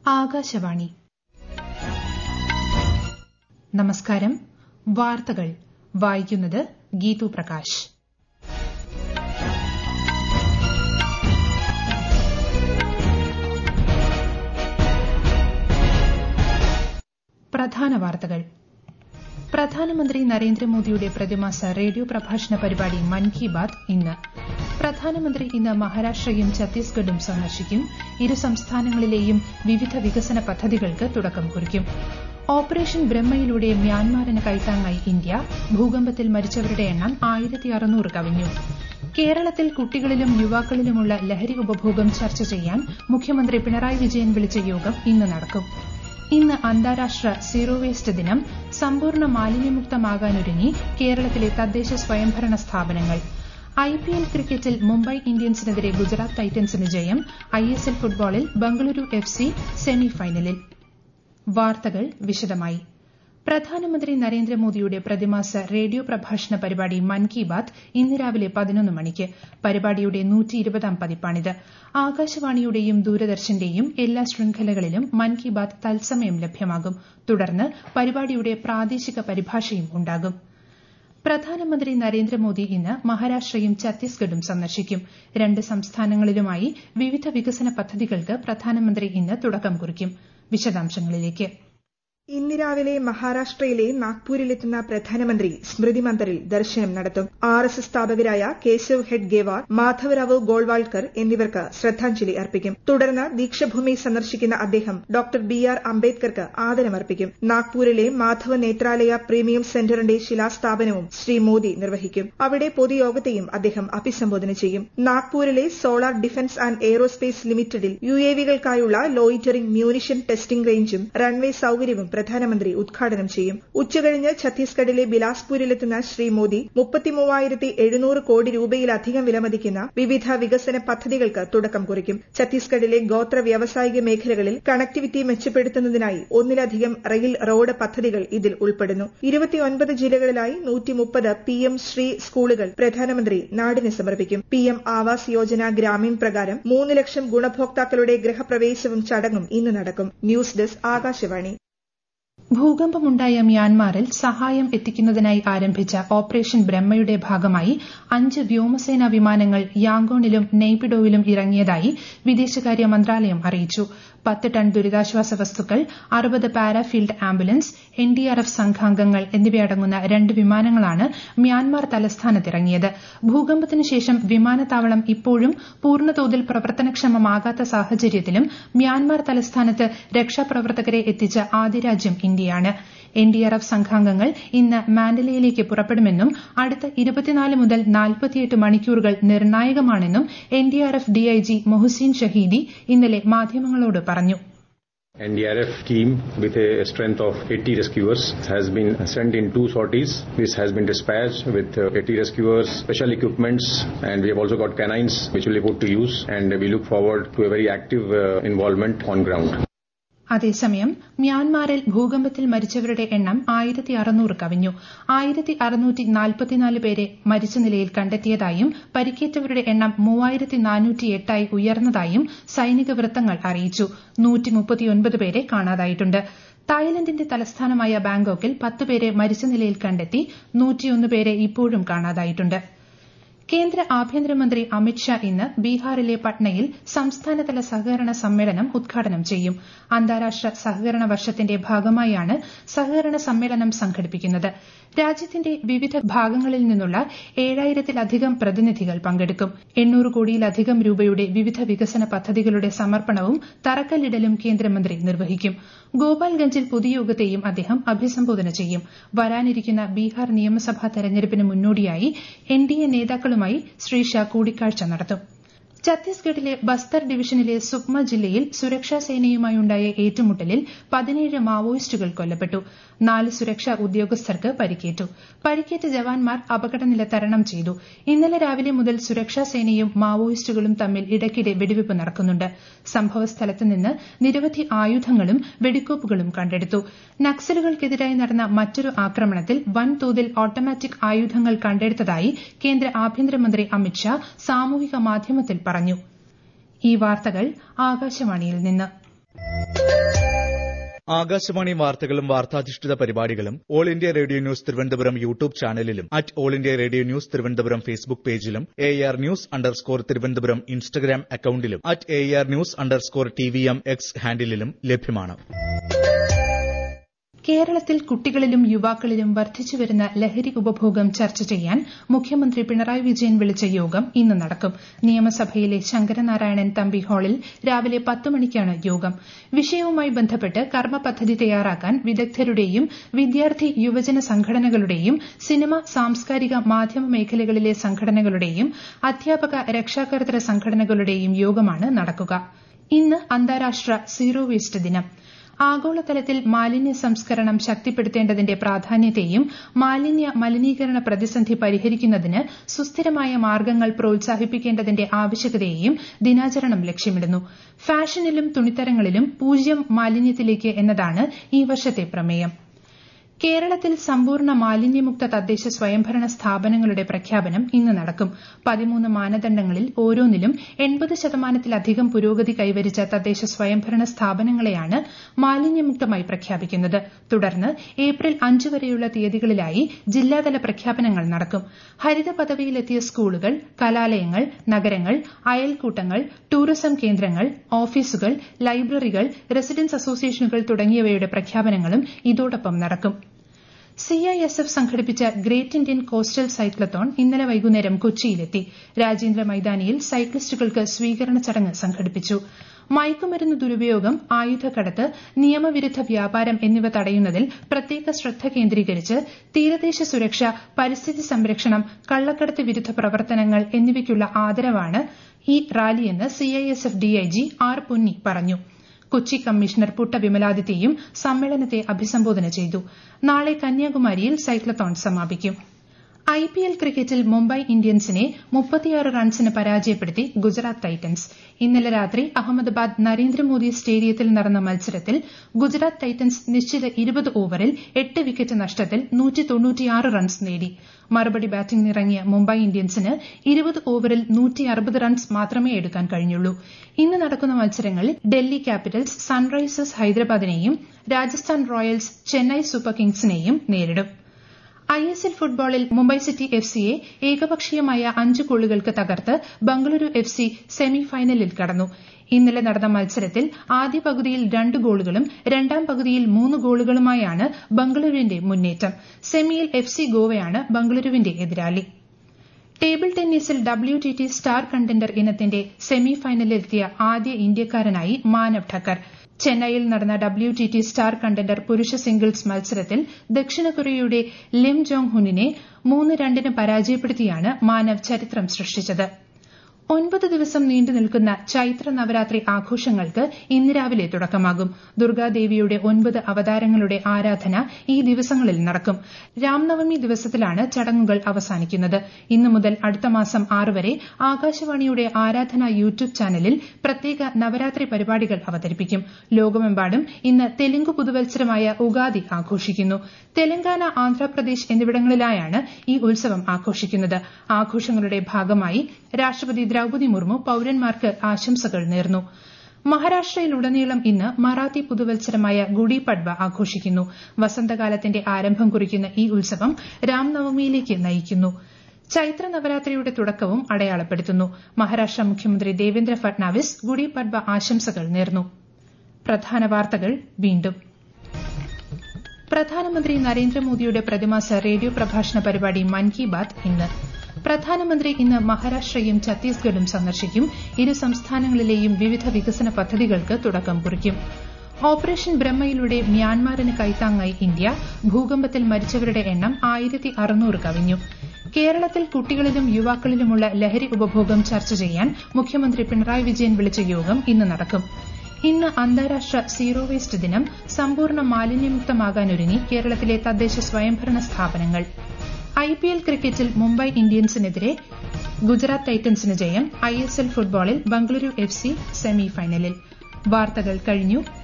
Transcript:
ആകാശവാണി നമസ്കാരം വാർത്തകൾ വായിക്കുന്നത് ഗീതു പ്രകാശ് പ്രധാന വാർത്തകൾ പ്രധാനമന്ത്രി നരേന്ദ്രമോദിയുടെ പ്രതിമാസ റേഡിയോ പ്രഭാഷണ പരിപാടി മൻ കി ബാത് ഇന്ന് പ്രധാനമന്ത്രി ഇന്ന് മഹാരാഷ്ട്രയും ഛത്തീസ്ഗഡും സന്ദർശിക്കും ഇരു സംസ്ഥാനങ്ങളിലെയും വിവിധ വികസന പദ്ധതികൾക്ക് തുടക്കം കുറിക്കും ഓപ്പറേഷൻ ബ്രഹ്മയിലൂടെ മ്യാൻമാറിന് കൈത്താങ്ങായി ഇന്ത്യ ഭൂകമ്പത്തിൽ മരിച്ചവരുടെ എണ്ണം ആയിരത്തി അറുന്നൂറ് കവിഞ്ഞു കേരളത്തിൽ കുട്ടികളിലും യുവാക്കളിലുമുള്ള ലഹരി ഉപഭോഗം ചർച്ച ചെയ്യാൻ മുഖ്യമന്ത്രി പിണറായി വിജയൻ വിളിച്ച യോഗം ഇന്ന് നടക്കും ഇന്ന് അന്താരാഷ്ട്ര സീറോ വേസ്റ്റ് ദിനം സമ്പൂർണ്ണ മാലിന്യമുക്തമാകാനൊരുങ്ങി കേരളത്തിലെ തദ്ദേശ സ്വയംഭരണ സ്ഥാപനങ്ങൾ ഐപിഎൽ ക്രിക്കറ്റിൽ മുംബൈ ഇന്ത്യൻസിനെതിരെ ഗുജറാത്ത് ടൈറ്റൻസിന് ജയം ഐഎസ്എൽ ഫുട്ബോളിൽ ബംഗളൂരു എഫ് സി സെമിഫൈനലിൽ വാർത്തകൾ വിശദമായി പ്രധാനമന്ത്രി നരേന്ദ്രമോദിയുടെ പ്രതിമാസ റേഡിയോ പ്രഭാഷണ പരിപാടി മൻ കി ബാത് ഇന്ന് രാവിലെ പതിനൊന്ന് മണിക്ക് പരിപാടിയുടെ നൂറ്റിയിരുപതാം പതിപ്പാണിത് ആകാശവാണിയുടെയും ദൂരദർശന്റെയും എല്ലാ ശൃംഖലകളിലും മൻ കി ബാത് തത്സമയം ലഭ്യമാകും തുടർന്ന് പരിപാടിയുടെ പ്രാദേശിക പരിഭാഷയും ഉണ്ടാകും പ്രധാനമന്ത്രി നരേന്ദ്രമോദി ഇന്ന് മഹാരാഷ്ട്രയും ഛത്തീസ്ഗഡും സന്ദർശിക്കും രണ്ട് സംസ്ഥാനങ്ങളിലുമായി വിവിധ വികസന പദ്ധതികൾക്ക് പ്രധാനമന്ത്രി ഇന്ന് തുടക്കം കുറിക്കും വിശദാംശങ്ങളിലേക്ക് ഇന്ന് രാവിലെ മഹാരാഷ്ട്രയിലെ നാഗ്പൂരിലെത്തുന്ന പ്രധാനമന്ത്രി സ്മൃതി മന്ദിറിൽ ദർശനം നടത്തും ആർ എസ് എസ് സ്ഥാപകരായ കേശവ് ഹെഡ് ഗേവാർ മാധവറാവു ഗോൾവാൾക്കർ എന്നിവർക്ക് ശ്രദ്ധാഞ്ജലി അർപ്പിക്കും തുടർന്ന് ദീക്ഷഭൂമി സന്ദർശിക്കുന്ന അദ്ദേഹം ഡോക്ടർ ബി ആർ അംബേദ്കർക്ക് ആദരമർപ്പിക്കും നാഗ്പൂരിലെ മാധവ നേത്രാലയ പ്രീമിയം സെന്ററിന്റെ ശിലാസ്ഥാപനവും ശ്രീ മോദി നിർവഹിക്കും അവിടെ പൊതുയോഗത്തെയും അദ്ദേഹം അഭിസംബോധന ചെയ്യും നാഗ്പൂരിലെ സോളാർ ഡിഫൻസ് ആൻഡ് എയ്റോസ്പേസ് ലിമിറ്റഡിൽ യു എ വികൾക്കായുള്ള ലോയിറ്ററിംഗ് മ്യൂണിഷൻ ടെസ്റ്റിംഗ് റേഞ്ചും റൺവേ സൌകര്യവും പ്രധാനമന്ത്രി ഉദ്ഘാടനം ചെയ്യും ഉച്ചകഴിഞ്ഞ് ഛത്തീസ്ഗഡിലെ ബിലാസ്പൂരിലെത്തുന്ന ശ്രീ മോദി മുപ്പത്തിമൂവായിരത്തി എഴുന്നൂറ് കോടി രൂപയിലധികം വിലമതിക്കുന്ന വിവിധ വികസന പദ്ധതികൾക്ക് തുടക്കം കുറിക്കും ഛത്തീസ്ഗഡിലെ ഗോത്ര വ്യാവസായിക മേഖലകളിൽ കണക്ടിവിറ്റി മെച്ചപ്പെടുത്തുന്നതിനായി ഒന്നിലധികം റെയിൽ റോഡ് പദ്ധതികൾ ഇതിൽ ഉൾപ്പെടുന്നു ഇരുപത്തിയൊൻപത് ജില്ലകളിലായി നൂറ്റിമുപ്പത് പി എം ശ്രീ സ്കൂളുകൾ പ്രധാനമന്ത്രി നാടിന് സമർപ്പിക്കും പി എം ആവാസ് യോജന ഗ്രാമീൺ പ്രകാരം മൂന്ന് ലക്ഷം ഗുണഭോക്താക്കളുടെ ഗൃഹപ്രവേശവും ചടങ്ങും ഇന്ന് നടക്കും ന്യൂസ് ഡെസ്ക് ആകാശവാണി ഭൂകമ്പമുണ്ടായ മ്യാൻമാറിൽ സഹായം എത്തിക്കുന്നതിനായി ആരംഭിച്ച ഓപ്പറേഷൻ ബ്രഹ്മയുടെ ഭാഗമായി അഞ്ച് വ്യോമസേനാ വിമാനങ്ങൾ യാങ്കോണിലും നെയ്പിഡോയിലും ഇറങ്ങിയതായി വിദേശകാര്യ മന്ത്രാലയം അറിയിച്ചു പത്ത് ടൺ ദുരിതാശ്വാസ വസ്തുക്കൾ അറുപത് പാരാഫീൽഡ് ആംബുലൻസ് എൻഡിആർഎഫ് സംഘാംഗങ്ങൾ എന്നിവയടങ്ങുന്ന രണ്ട് വിമാനങ്ങളാണ് മ്യാൻമാർ തലസ്ഥാനത്തിറങ്ങിയത് ഭൂകമ്പത്തിന് ശേഷം വിമാനത്താവളം ഇപ്പോഴും പൂർണ്ണതോതിൽ പ്രവർത്തനക്ഷമമാകാത്ത സാഹചര്യത്തിലും മ്യാൻമാർ തലസ്ഥാനത്ത് രക്ഷാപ്രവർത്തകരെ എത്തിച്ച ആദ്യ രാജ്യം ഇന്ത്യയാണ് എൻഡിആർഎഫ് സംഘാംഗങ്ങൾ ഇന്ന് മാൻഡലയിലേക്ക് പുറപ്പെടുമെന്നും അടുത്ത ഇരുപത്തിനാല് മുതൽ നാൽപ്പത്തിയെട്ട് മണിക്കൂറുകൾ നിർണായകമാണെന്നും എൻഡിആർഎഫ് ഡിഐജി മൊഹസിൻ ഷഹീദി ഇന്നലെ മാധ്യമങ്ങളോട് പറഞ്ഞു NDRF team with a strength of 80 rescuers has been sent in two sorties. This has been dispatched with 80 rescuers, special equipments and we have also got canines which will be put to use and we look forward to a very active uh, involvement on ground. അതേസമയം മ്യാൻമാറിൽ ഭൂകമ്പത്തിൽ മരിച്ചവരുടെ എണ്ണം ആയിരത്തി അറുന്നൂറ് കവിഞ്ഞു ആയിരത്തി അറുന്നൂറ്റി നാൽപ്പത്തിനാല് പേരെ മരിച്ച നിലയിൽ കണ്ടെത്തിയതായും പരിക്കേറ്റവരുടെ എണ്ണം മൂവായിരത്തി നാനൂറ്റി എട്ടായി ഉയർന്നതായും സൈനിക വൃത്തങ്ങൾ അറിയിച്ചു നൂറ്റി മുപ്പത്തിയൊൻപത് പേരെ കാണാതായിട്ടുണ്ട് തായ്ലൻഡിന്റെ തലസ്ഥാനമായ ബാങ്കോക്കിൽ പത്ത് പേരെ മരിച്ച നിലയിൽ കണ്ടെത്തി നൂറ്റിയൊന്ന് പേരെ ഇപ്പോഴും കാണാതായിട്ടുണ്ട് കേന്ദ്ര ആഭ്യന്തരമന്ത്രി അമിത്ഷാ ഇന്ന് ബീഹാറിലെ പട്നയിൽ സംസ്ഥാനതല സഹകരണ സമ്മേളനം ഉദ്ഘാടനം ചെയ്യും അന്താരാഷ്ട്ര സഹകരണ വർഷത്തിന്റെ ഭാഗമായാണ് സഹകരണ സമ്മേളനം സംഘടിപ്പിക്കുന്നത് രാജ്യത്തിന്റെ വിവിധ ഭാഗങ്ങളിൽ നിന്നുള്ള ഏഴായിരത്തിലധികം പ്രതിനിധികൾ പങ്കെടുക്കും എണ്ണൂറ് കോടിയിലധികം രൂപയുടെ വിവിധ വികസന പദ്ധതികളുടെ സമർപ്പണവും തറക്കല്ലിടലും കേന്ദ്രമന്ത്രി നിർവഹിക്കും ഗോപാൽഗഞ്ചിൽ പൊതുയോഗത്തെയും അദ്ദേഹം അഭിസംബോധന ചെയ്യും വരാനിരിക്കുന്ന ബീഹാർ നിയമസഭാ തെരഞ്ഞെടുപ്പിന് മുന്നോടിയായി എൻഡിഎ നേതാക്കളുമായി ശ്രീ ഷാ കൂടിക്കാഴ്ച നടത്തും ഛത്തീസ്ഗഡിലെ ബസ്തർ ഡിവിഷനിലെ സുക്മ ജില്ലയിൽ സുരക്ഷാ സേനയുമായുണ്ടായ ഏറ്റുമുട്ടലിൽ പതിനേഴ് മാവോയിസ്റ്റുകൾ കൊല്ലപ്പെട്ടു നാല് സുരക്ഷാ ഉദ്യോഗസ്ഥർക്ക് പരിക്കേറ്റു പരിക്കേറ്റ ജവാന്മാർ അപകടനില തരണം ചെയ്തു ഇന്നലെ രാവിലെ മുതൽ സുരക്ഷാ സേനയും മാവോയിസ്റ്റുകളും തമ്മിൽ ഇടയ്ക്കിടെ വെടിവയ്പ് നടക്കുന്നുണ്ട് സംഭവസ്ഥലത്ത് നിന്ന് നിരവധി ആയുധങ്ങളും വെടിക്കോപ്പുകളും കണ്ടെടുത്തു നക്സലുകൾക്കെതിരായി നടന്ന മറ്റൊരു ആക്രമണത്തിൽ വൻതോതിൽ ഓട്ടോമാറ്റിക് ആയുധങ്ങൾ കണ്ടെടുത്തതായി കേന്ദ്ര ആഭ്യന്തരമന്ത്രി അമിത്ഷാ സാമൂഹിക മാധ്യമത്തിൽ പറഞ്ഞു ഈ വാർത്തകൾ ആകാശവാണിയിൽ നിന്ന് ആകാശവാണി വാർത്തകളും വാർത്താധിഷ്ഠിത പരിപാടികളും all India radio news Thiruvananthapuram YouTube ചാനലിലും at all India radio news Thiruvananthapuram Facebook പേജിലും A R news underscore Thiruvananthapuram Instagram അക്കൌണ്ടിലും at A R news underscore T V M X ഹാൻഡിലും ലഭ്യമാണ് കേരളത്തിൽ കുട്ടികളിലും യുവാക്കളിലും വർദ്ധിച്ചുവരുന്ന ലഹരി ഉപഭോഗം ചർച്ച ചെയ്യാൻ മുഖ്യമന്ത്രി പിണറായി വിജയൻ വിളിച്ച യോഗം ഇന്ന് നടക്കും നിയമസഭയിലെ ശങ്കരനാരായണൻ തമ്പി ഹാളിൽ രാവിലെ പത്ത് മണിക്കാണ് യോഗം വിഷയവുമായി ബന്ധപ്പെട്ട് കർമ്മ പദ്ധതി തയ്യാറാക്കാൻ വിദഗ്ധരുടെയും വിദ്യാർത്ഥി യുവജന സംഘടനകളുടെയും സിനിമ സാംസ്കാരിക മാധ്യമ മേഖലകളിലെ സംഘടനകളുടെയും അധ്യാപക രക്ഷാകർതൃ സംഘടനകളുടെയും യോഗമാണ് നടക്കുക ഇന്ന് അന്താരാഷ്ട്ര സീറോ വേസ്റ്റ് ദിനം ആഗോളതലത്തിൽ മാലിന്യ സംസ്കരണം ശക്തിപ്പെടുത്തേണ്ടതിന്റെ പ്രാധാന്യത്തെയും മാലിന്യ മലിനീകരണ പ്രതിസന്ധി പരിഹരിക്കുന്നതിന് സുസ്ഥിരമായ മാർഗ്ഗങ്ങൾ പ്രോത്സാഹിപ്പിക്കേണ്ടതിന്റെ ആവശ്യകതയെയും ദിനാചരണം ലക്ഷ്യമിടുന്നു ഫാഷനിലും തുണിത്തരങ്ങളിലും പൂജ്യം മാലിന്യത്തിലേക്ക് എന്നതാണ് ഈ വർഷത്തെ പ്രമേയം കേരളത്തിൽ സമ്പൂർണ്ണ മാലിന്യമുക്ത തദ്ദേശ സ്വയംഭരണ സ്ഥാപനങ്ങളുടെ പ്രഖ്യാപനം ഇന്ന് നടക്കും പതിമൂന്ന് മാനദണ്ഡങ്ങളിൽ ഓരോന്നിലും എൺപത് ശതമാനത്തിലധികം പുരോഗതി കൈവരിച്ച തദ്ദേശ സ്വയംഭരണ സ്ഥാപനങ്ങളെയാണ് മാലിന്യമുക്തമായി പ്രഖ്യാപിക്കുന്നത് തുടർന്ന് ഏപ്രിൽ അഞ്ച് വരെയുള്ള തീയതികളിലായി ജില്ലാതല പ്രഖ്യാപനങ്ങൾ നടക്കും ഹരിത പദവിയിലെത്തിയ സ്കൂളുകൾ കലാലയങ്ങൾ നഗരങ്ങൾ അയൽക്കൂട്ടങ്ങൾ ടൂറിസം കേന്ദ്രങ്ങൾ ഓഫീസുകൾ ലൈബ്രറികൾ റെസിഡൻസ് അസോസിയേഷനുകൾ തുടങ്ങിയവയുടെ പ്രഖ്യാപനങ്ങളും ഇതോടൊപ്പം നടക്കും സിഐഎസ്എഫ് സംഘടിപ്പിച്ച ഗ്രേറ്റ് ഇന്ത്യൻ കോസ്റ്റൽ സൈക്ലത്തോൺ ഇന്നലെ വൈകുന്നേരം കൊച്ചിയിലെത്തി രാജേന്ദ്ര മൈതാനിയിൽ സൈക്ലിസ്റ്റുകൾക്ക് സ്വീകരണ ചടങ്ങ് സംഘടിപ്പിച്ചു മയക്കുമരുന്ന് ദുരുപയോഗം ആയുധക്കടത്ത് നിയമവിരുദ്ധ വ്യാപാരം എന്നിവ തടയുന്നതിൽ പ്രത്യേക ശ്രദ്ധ കേന്ദ്രീകരിച്ച് തീരദേശ സുരക്ഷ പരിസ്ഥിതി സംരക്ഷണം കള്ളക്കടത്ത് വിരുദ്ധ പ്രവർത്തനങ്ങൾ എന്നിവയ്ക്കുള്ള ആദരവാണ് ഈ റാലിയെന്ന് സിഐഎസ്എഫ് ഡിഐജി ആർ പൊന്നി പറഞ്ഞു കൊച്ചി കമ്മീഷണർ പുട്ട വിമലാദിത്യയും സമ്മേളനത്തെ അഭിസംബോധന ചെയ്തു നാളെ കന്യാകുമാരിയിൽ സൈക്ലത്തോൺ സമാപിക്കും ഐപിഎൽ ക്രിക്കറ്റിൽ മുംബൈ ഇന്ത്യൻസിനെ മുപ്പത്തിയാറ് റൺസിന് പരാജയപ്പെടുത്തി ഗുജറാത്ത് ടൈറ്റൻസ് ഇന്നലെ രാത്രി അഹമ്മദാബാദ് നരേന്ദ്രമോദി സ്റ്റേഡിയത്തിൽ നടന്ന മത്സരത്തിൽ ഗുജറാത്ത് ടൈറ്റൻസ് നിശ്ചിത ഇരുപത് ഓവറിൽ എട്ട് വിക്കറ്റ് നഷ്ടത്തിൽ റൺസ് നേടി മറുപടി ബാറ്റിംഗിനിറങ്ങിയ മുംബൈ ഇന്ത്യൻസിന് ഇരുപത് ഓവറിൽ റൺസ് മാത്രമേ എടുക്കാൻ കഴിഞ്ഞുള്ളൂ ഇന്ന് നടക്കുന്ന മത്സരങ്ങളിൽ ഡൽഹി ക്യാപിറ്റൽസ് സൺറൈസേഴ്സ് ഹൈദരാബാദിനെയും രാജസ്ഥാൻ റോയൽസ് ചെന്നൈ സൂപ്പർ കിങ്സിനെയും നേരിടും ഐഎസ്എൽ ഫുട്ബോളിൽ മുംബൈ സിറ്റി എഫ് സിയെ ഏകപക്ഷീയമായ അഞ്ച് ഗോളുകൾക്ക് തകർത്ത് ബംഗളൂരു എഫ് സി സെമി ഫൈനലിൽ കടന്നു ഇന്നലെ നടന്ന മത്സരത്തിൽ ആദ്യ പകുതിയിൽ രണ്ട് ഗോളുകളും രണ്ടാം പകുതിയിൽ മൂന്ന് ഗോളുകളുമായാണ് ബംഗളൂരുവിന്റെ മുന്നേറ്റം സെമിയിൽ എഫ് സി ഗോവയാണ് ബംഗളൂരുവിന്റെ എതിരാളി ടേബിൾ ടെന്നീസിൽ W T T star contender ഇനത്തിന്റെ സെമി ഫൈനലിലെത്തിയ ആദ്യ ഇന്ത്യക്കാരനായി മാനവ് ഠക്കർ ചെന്നൈയിൽ നടന്ന W T T star contender പുരുഷ സിംഗിൾസ് മത്സരത്തിൽ ദക്ഷിണ കൊറിയയുടെ ലിം ജോങ് ഹുനിനെ മൂന്ന് രണ്ടിന് പരാജയപ്പെടുത്തിയാണ് മാനവ് ചരിത്രം സൃഷ്ടിച്ചത് ഒൻപത് ദിവസം നീണ്ടു നിൽക്കുന്ന ചൈത്ര നവരാത്രി ആഘോഷങ്ങൾക്ക് ഇന്ന് രാവിലെ തുടക്കമാകും ദുർഗാദേവിയുടെ ഒൻപത് അവതാരങ്ങളുടെ ആരാധന ഈ ദിവസങ്ങളിൽ നടക്കും രാംനവമി ദിവസത്തിലാണ് ചടങ്ങുകൾ അവസാനിക്കുന്നത് ഇന്നു മുതൽ അടുത്ത മാസം ആറ് വരെ ആകാശവാണിയുടെ ആരാധന യൂട്യൂബ് ചാനലിൽ പ്രത്യേക നവരാത്രി പരിപാടികൾ അവതരിപ്പിക്കും ലോകമെമ്പാടും ഇന്ന് തെലുങ്ക് പുതുവത്സരമായ ഉഗാദി ആഘോഷിക്കുന്നു തെലങ്കാന ആന്ധ്രാപ്രദേശ് എന്നിവിടങ്ങളിലായാണ് ഈ ഉത്സവം ആഘോഷിക്കുന്നത് ആഘോഷങ്ങളുടെ ഭാഗമായി രാഷ്ട്രപതി ദ്രൌപതി മുർമു പൌരന്മാർക്ക് ആശംസകൾ നേർന്നു മഹാരാഷ്ട്രയിലുടനീളം ഇന്ന് മറാത്തി പുതുവത്സരമായ ഗുഡി പഡ്വ ആഘോഷിക്കുന്നു വസന്തകാലത്തിന്റെ ആരംഭം കുറിക്കുന്ന ഈ ഉത്സവം രാംനവമിയിലേക്ക് നയിക്കുന്നു ചൈത്ര നവരാത്രിയുടെ തുടക്കവും അടയാളപ്പെടുത്തുന്നു മഹാരാഷ്ട്ര മുഖ്യമന്ത്രി ദേവേന്ദ്ര ഫട്നാവിസ് ഗുഡി പഡ്വ ആശംസകൾ നേർന്നു പ്രധാന വാർത്തകൾ വീണ്ടും പ്രധാനമന്ത്രി നരേന്ദ്രമോദിയുടെ പ്രതിമാസ റേഡിയോ പ്രഭാഷണ പരിപാടി മൻ കി ബാത് ഇന്ന് പ്രധാനമന്ത്രി ഇന്ന് മഹാരാഷ്ട്രയും ഛത്തീസ്ഗഡും സന്ദർശിക്കും ഇരു സംസ്ഥാനങ്ങളിലെയും വിവിധ വികസന പദ്ധതികൾക്ക് തുടക്കം കുറിക്കും ഓപ്പറേഷൻ ബ്രഹ്മയിലൂടെ മ്യാൻമാറിന് കൈത്താങ്ങായി ഇന്ത്യ ഭൂകമ്പത്തിൽ മരിച്ചവരുടെ എണ്ണം ആയിരത്തി അറുന്നൂറ് കവിഞ്ഞു കേരളത്തിൽ കുട്ടികളിലും യുവാക്കളിലുമുള്ള ലഹരി ഉപഭോഗം ചർച്ച ചെയ്യാൻ മുഖ്യമന്ത്രി പിണറായി വിജയൻ വിളിച്ച യോഗം ഇന്ന് നടക്കും ഇന്ന് അന്താരാഷ്ട്ര സീറോ വേസ്റ്റ് ദിനം സമ്പൂർണ്ണ മാലിന്യമുക്തമാകാനൊരുങ്ങി കേരളത്തിലെ തദ്ദേശ സ്വയംഭരണ സ്ഥാപനങ്ങൾ ഐപിഎൽ ക്രിക്കറ്റിൽ മുംബൈ ഇന്ത്യൻസിനെതിരെ ഗുജറാത്ത് ടൈറ്റൻസിന് ജയം ഐഎസ്എൽ ഫുട്ബോളിൽ ബംഗളൂരു എഫ് സി സെമി ഫൈനലിൽ വാർത്തകൾ കഴിഞ്ഞു